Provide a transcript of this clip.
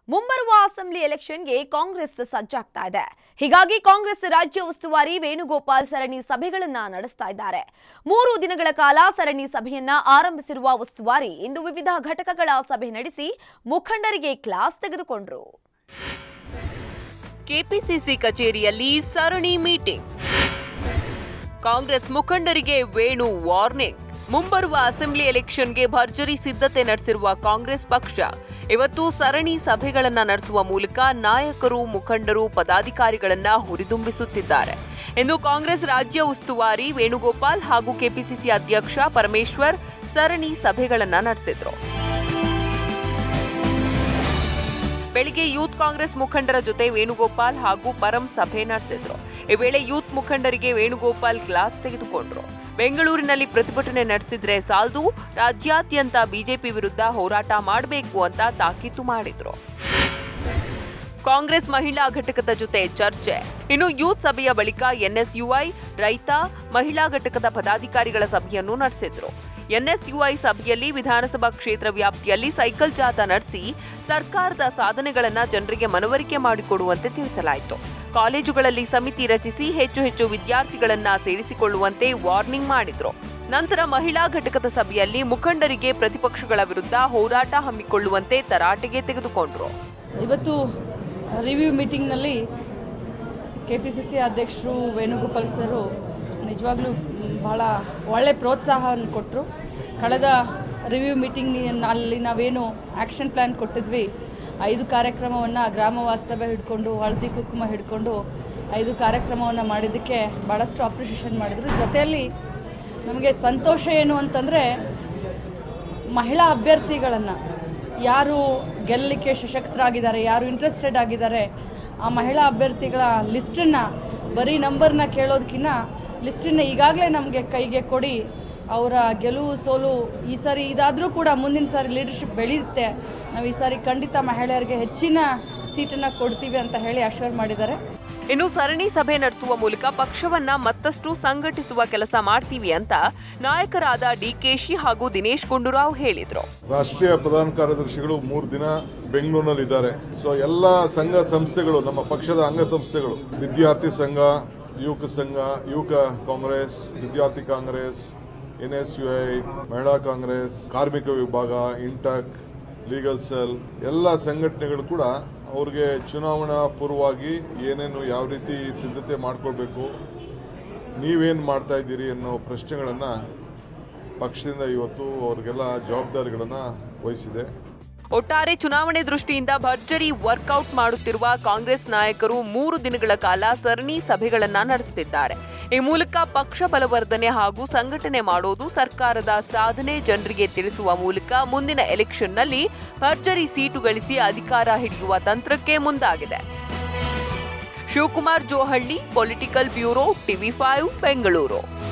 ಮುಂಬರುವ ಅಸೆಂಬ್ಲಿ ಎಲೆಕ್ಷನ್ಗೆ ಕಾಂಗ್ರೆಸ್ ಸಜ್ಜಾಗ್ತಾ ಇದೆ ಹೀಗಾಗಿ ಕಾಂಗ್ರೆಸ್ ರಾಜ್ಯ ಉಸ್ತುವಾರಿ ವೇಣುಗೋಪಾಲ್ ಸರಣಿ ಸಭೆಗಳನ್ನ ನಡೆಸ್ತಾ ಇದ್ದಾರೆ ಮೂರು ದಿನಗಳ ಕಾಲ ಸರಣಿ ಸಭೆಯನ್ನ ಆರಂಭಿಸಿರುವ ಉಸ್ತುವಾರಿ ಇಂದು ವಿವಿಧ ಘಟಕಗಳ ಸಭೆ ನಡೆಸಿ ಮುಖಂಡರಿಗೆ ಕ್ಲಾಸ್ ತೆಗೆದುಕೊಂಡ್ರು ಕೆಪಿಸಿಸಿ ಕಚೇರಿಯಲ್ಲಿ ಸರಣಿ ಮೀಟಿಂಗ್ ಕಾಂಗ್ರೆಸ್ ಮುಖಂಡರಿಗೆ ವೇಣು ವಾರ್ನಿಂಗ್ ಮುಂಬರುವ ಅಸೆಂಬ್ಲಿ ಎಲೆಕ್ಷನ್ಗೆ ಭರ್ಜರಿ ಸಿದ್ಧತೆ ನಡೆಸಿರುವ ಕಾಂಗ್ರೆಸ್ ಪಕ್ಷ ಇವತ್ತು ಸರಣಿ ಸಭೆಗಳನ್ನ ನಡೆಸುವ ಮೂಲಕ ನಾಯಕರು ಮುಖಂಡರು ಪದಾಧಿಕಾರಿಗಳನ್ನ ಹುರಿದುಂಬಿಸುತ್ತಿದ್ದಾರೆ ಎಂದು ಕಾಂಗ್ರೆಸ್ ರಾಜ್ಯ ಉಸ್ತುವಾರಿ ವೇಣುಗೋಪಾಲ್ ಹಾಗೂ ಕೆಪಿಸಿಸಿ ಅಧ್ಯಕ್ಷ ಪರಮೇಶ್ವರ್ ಸರಣಿ ಸಭೆಗಳನ್ನ ನಡೆಸಿದ್ರು ಬೆಳಿಗ್ಗೆ ಯೂತ್ ಕಾಂಗ್ರೆಸ್ ಮುಖಂಡರ ಜೊತೆ ವೇಣುಗೋಪಾಲ್ ಹಾಗೂ ಪರಂ ಸಭೆ ನಡೆಸಿದ್ರು ಈ ವೇಳೆ ಯೂತ್ ಮುಖಂಡರಿಗೆ ವೇಣುಗೋಪಾಲ್ ಕ್ಲಾಸ್ ತೆಗೆದುಕೊಂಡ್ರು ಬೆಂಗಳೂರಿನಲ್ಲಿ ಪ್ರತಿಭಟನೆ ನಡೆಸಿದ್ರೆ ಸಾಲದು ರಾಜ್ಯಾದ್ಯಂತ ಬಿಜೆಪಿ ವಿರುದ್ಧ ಹೋರಾಟ ಮಾಡಬೇಕು ಅಂತ ತಾಕೀತು ಮಾಡಿದ್ರು ಕಾಂಗ್ರೆಸ್ ಮಹಿಳಾ ಘಟಕದ ಜೊತೆ ಚರ್ಚೆ ಇನ್ನು ಯೂತ್ ಸಭೆಯ ಬಳಿಕ ಎನ್ಎಸ್ಯುಐ ರೈತ ಮಹಿಳಾ ಘಟಕದ ಪದಾಧಿಕಾರಿಗಳ ಸಭೆಯನ್ನು ನಡೆಸಿದ್ರು ಎನ್ಎಸ್ಯುಐ ಸಭೆಯಲ್ಲಿ ವಿಧಾನಸಭಾ ಕ್ಷೇತ್ರ ವ್ಯಾಪ್ತಿಯಲ್ಲಿ ಸೈಕಲ್ ಜಾಥಾ ನಡೆಸಿ ಸರ್ಕಾರದ ಸಾಧನೆಗಳನ್ನ ಜನರಿಗೆ ಮನವರಿಕೆ ಮಾಡಿಕೊಡುವಂತೆ ತಿಳಿಸಲಾಯಿತು ಕಾಲೇಜುಗಳಲ್ಲಿ ಸಮಿತಿ ರಚಿಸಿ ಹೆಚ್ಚು ಹೆಚ್ಚು ವಿದ್ಯಾರ್ಥಿಗಳನ್ನ ಸೇರಿಸಿಕೊಳ್ಳುವಂತೆ ವಾರ್ನಿಂಗ್ ಮಾಡಿದ್ರು ನಂತರ ಮಹಿಳಾ ಘಟಕದ ಸಭೆಯಲ್ಲಿ ಮುಖಂಡರಿಗೆ ಪ್ರತಿಪಕ್ಷಗಳ ವಿರುದ್ಧ ಹೋರಾಟ ಹಮ್ಮಿಕೊಳ್ಳುವಂತೆ ತರಾಟೆಗೆ ತೆಗೆದುಕೊಂಡ್ರು ಇವತ್ತು ರಿವ್ಯೂ ಮೀಟಿಂಗ್ನಲ್ಲಿ ಕೆ ಪಿ ಸಿ ಸಿ ಅಧ್ಯಕ್ಷರು ವೇಣುಗೋಪಾಲ್ ಸರು ನಿಜವಾಗ್ಲೂ ಭಾಳ ಒಳ್ಳೆ ಪ್ರೋತ್ಸಾಹವನ್ನು ಕೊಟ್ಟರು ಕಳೆದ ರಿವ್ಯೂ ಮೀಟಿಂಗ್ನಲ್ಲಿ ನಾವೇನು ಆ್ಯಕ್ಷನ್ ಪ್ಲ್ಯಾನ್ ಕೊಟ್ಟಿದ್ವಿ ಐದು ಕಾರ್ಯಕ್ರಮವನ್ನು ಗ್ರಾಮ ವಾಸ್ತವ್ಯ ಹಿಡ್ಕೊಂಡು ಹಳದಿ ಕುಂಕುಮ ಹಿಡ್ಕೊಂಡು ಐದು ಕಾರ್ಯಕ್ರಮವನ್ನು ಮಾಡಿದ್ದಕ್ಕೆ ಭಾಳಷ್ಟು ಅಪ್ರಿಷಿಯೇಷನ್ ಮಾಡಿದರು ಜೊತೆಯಲ್ಲಿ ನಮಗೆ ಸಂತೋಷ ಏನು ಅಂತಂದರೆ ಮಹಿಳಾ ಅಭ್ಯರ್ಥಿಗಳನ್ನು ಯಾರು ಗೆಲ್ಲಲಿಕ್ಕೆ ಸಶಕ್ತರಾಗಿದ್ದಾರೆ ಯಾರು ಇಂಟ್ರೆಸ್ಟೆಡ್ ಆಗಿದ್ದಾರೆ ಆ ಮಹಿಳಾ ಅಭ್ಯರ್ಥಿಗಳ ಲಿಸ್ಟನ್ನು ಬರೀ ನಂಬರ್ನ ಕೇಳೋದಕ್ಕಿಂತ ಲಿಸ್ಟನ್ನು ಈಗಾಗಲೇ ನಮಗೆ ಕೈಗೆ ಕೊಡಿ ಅವರ ಗೆಲುವು ಸೋಲು ಈ ಸಾರಿ ಇದಾದರೂ ಕೂಡ ಮುಂದಿನ ಸಾರಿ ಲೀಡರ್ಶಿಪ್ ಬೆಳೆಯುತ್ತೆ ನಾವು ಈ ಸಾರಿ ಖಂಡಿತ ಮಹಿಳೆಯರಿಗೆ ಹೆಚ್ಚಿನ ಸೀಟನ್ನು ಕೊಡ್ತೀವಿ ಅಂತ ಹೇಳಿ ಅಶ್ಯೂರ್ ಮಾಡಿದ್ದಾರೆ ಇನ್ನು ಸರಣಿ ಸಭೆ ನಡೆಸುವ ಮೂಲಕ ಪಕ್ಷವನ್ನ ಮತ್ತಷ್ಟು ಸಂಘಟಿಸುವ ಕೆಲಸ ಮಾಡ್ತೀವಿ ಅಂತ ನಾಯಕರಾದ ಡಿಕೆಶಿ ಹಾಗೂ ದಿನೇಶ್ ಗುಂಡೂರಾವ್ ಹೇಳಿದ್ರು ರಾಷ್ಟ್ರೀಯ ಪ್ರಧಾನ ಕಾರ್ಯದರ್ಶಿಗಳು ಮೂರು ದಿನ ಬೆಂಗಳೂರಿನಲ್ಲಿದ್ದಾರೆ ಸೊ ಎಲ್ಲ ಸಂಘ ಸಂಸ್ಥೆಗಳು ನಮ್ಮ ಪಕ್ಷದ ಅಂಗಸಂಸ್ಥೆಗಳು ವಿದ್ಯಾರ್ಥಿ ಸಂಘ ಯುವಕ ಸಂಘ ಯುವಕ ಕಾಂಗ್ರೆಸ್ ವಿದ್ಯಾರ್ಥಿ Congress N S U I ಮಹಿಳಾ ಕಾಂಗ್ರೆಸ್ ಕಾರ್ಮಿಕ ವಿಭಾಗ ಇಂಟಕ್ ಲೀಗಲ್ ಸೆಲ್ ಎಲ್ಲ ಸಂಘಟನೆಗಳು ಕೂಡ ಅವ್ರಿಗೆ ಚುನಾವಣಾ ಪೂರ್ವವಾಗಿ ಏನೇನು ಯಾವ ರೀತಿ ಸಿದ್ಧತೆ ಮಾಡ್ಕೊಳ್ಬೇಕು ನೀವೇನು ಮಾಡ್ತಾ ಇದ್ದೀರಿ ಅನ್ನೋ ಪ್ರಶ್ನೆಗಳನ್ನು ಪಕ್ಷದಿಂದ ಇವತ್ತು ಅವ್ರಿಗೆಲ್ಲ ಜವಾಬ್ದಾರಿಗಳನ್ನು ವಹಿಸಿದೆ ಒಟ್ಟಾರೆ ಚುನಾವಣೆ ದೃಷ್ಟಿಯಿಂದ ಭರ್ಜರಿ ವರ್ಕೌಟ್ ಮಾಡುತ್ತಿರುವ ಕಾಂಗ್ರೆಸ್ ನಾಯಕರು ಮೂರು ದಿನಗಳ ಕಾಲ ಸರಣಿ ಸಭೆಗಳನ್ನ ನಡೆಸುತ್ತಿದ್ದಾರೆ ಈ ಮೂಲಕ ಪಕ್ಷ ಬಲವರ್ಧನೆ ಹಾಗೂ ಸಂಘಟನೆ ಮಾಡೋದು ಸರ್ಕಾರದ ಸಾಧನೆ ಜನರಿಗೆ ತಿಳಿಸುವ ಮೂಲಕ ಮುಂದಿನ ಎಲೆಕ್ಷನ್ನಲ್ಲಿ ಭರ್ಜರಿ ಸೀಟು ಗಳಿಸಿ ಅಧಿಕಾರ ಹಿಡಿಯುವ ತಂತ್ರಕ್ಕೆ ಮುಂದಾಗಿದೆ Shivakumar Johalli political bureau TV five Bengaluru